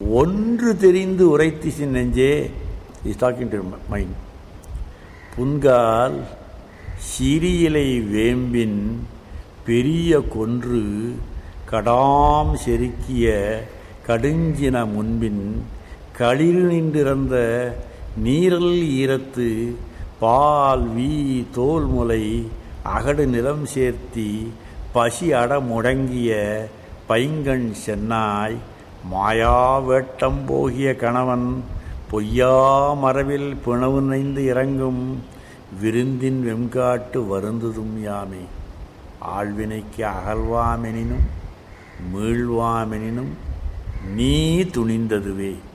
ஒன்று தெரிந்து உரைத்திசி நெஞ்சே இஸ் டாக்கிங் டு மைண்ட் புன்கால் சிறியலை வேம்பின் பெரிய கொன்று கடாம் செருக்கிய கடுஞ்சின முன்பின் களிறு நின்றிறந்த நீரல் ஈரத்து பால் வீ தோல் முலை அகடு நிலம் சேர்த்தி பசி அட முடங்கிய பைங்கண் சென்னாய் மாயா வேட்டம் போகிய கணவன் பொய்யா மரபில் பிணவு நைந்து இறங்கும் விருந்தின் வெம்காட்டு வருந்துதும் யாமே ஆழ்வினைக்கு அகழ்வாமெனினும் மீள்வாமெனினும் நீ துணிந்ததுவே